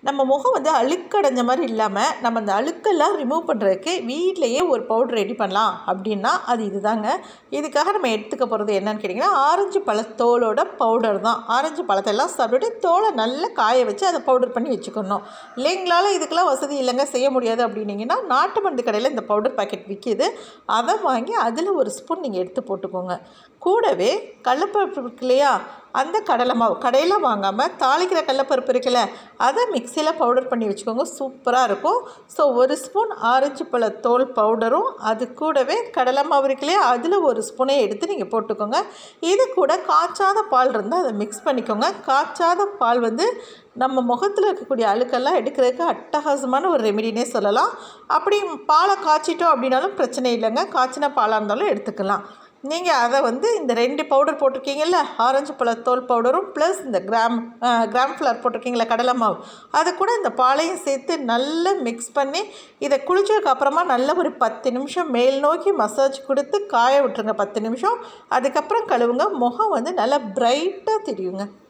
நம்ம முகம் வந்து அழுக்கடைஞ்ச மாதிரி இல்லாமல் நம்ம அந்த அழுக்கெல்லாம் ரிமூவ் பண்ணுறதுக்கு வீட்டிலையே ஒரு பவுடர் ரெடி பண்ணலாம் அப்படின்னா அது இதுதாங்க இதுக்காக நம்ம எடுத்துக்க போகிறது என்னன்னு கேட்டிங்கன்னா ஆரஞ்சு பழத்தோலோட பவுடர் தான் ஆரஞ்சு பழத்தெல்லாம் சாப்பிட்டுட்டு தோலை நல்லா காய வச்சு அதை பவுடர் பண்ணி வச்சுக்கணும் இல்லைங்களால இதுக்கெல்லாம் வசதி இல்லைங்க செய்ய முடியாது அப்படின்னீங்கன்னா நாட்டு மருந்து கடையில் இந்த பவுடர் பாக்கெட் விற்கிது அதை வாங்கி அதில் ஒரு ஸ்பூன் நீங்கள் எடுத்து போட்டுக்கோங்க கூடவே கடலப்பருப்பு இருக்கு இல்லையா அந்த கடலை மாவு கடையில் வாங்காமல் தாளிக்கிற கடலப்பருப்பு இருக்குல்ல அதை மிக்சியில் பவுடர் பண்ணி வச்சுக்கோங்க சூப்பராக இருக்கும் ஸோ ஒரு ஸ்பூன் ஆரஞ்சு பழ தோல் பவுடரும் அது கூடவே கடலை மாவு இருக்கு இல்லையா அதில் ஒரு ஸ்பூனை எடுத்து நீங்கள் போட்டுக்கோங்க இது கூட காய்ச்சாத பால் இருந்தால் அதை மிக்ஸ் பண்ணிக்கோங்க காய்ச்சாத பால் வந்து நம்ம முகத்தில் இருக்கக்கூடிய அழுக்கெல்லாம் எடுக்கிறதுக்கு அட்டகாசமான ஒரு ரெமெடினே சொல்லலாம் அப்படி பாலை காய்ச்சிட்டோம் அப்படின்னாலும் பிரச்சனை இல்லைங்க காய்ச்சின பாலாக இருந்தாலும் எடுத்துக்கலாம் நீங்கள் அதை வந்து இந்த ரெண்டு பவுடர் போட்டிருக்கீங்கல்ல ஆரஞ்சு பழ தோல் பவுடரும் ப்ளஸ் இந்த கிராம் கிராம் ஃப்ளவர் போட்டிருக்கீங்களா கடலை மாவு அது கூட இந்த பாலையும் சேர்த்து நல்லா மிக்ஸ் பண்ணி இதை குளிச்சதுக்கு அப்புறமா நல்ல ஒரு பத்து நிமிஷம் மேல் நோக்கி மசாஜ் கொடுத்து காய விட்டுருங்க பத்து நிமிஷம் அதுக்கப்புறம் கழுவுங்க முகம் வந்து நல்லா பிரைட்டாக தெரியுங்க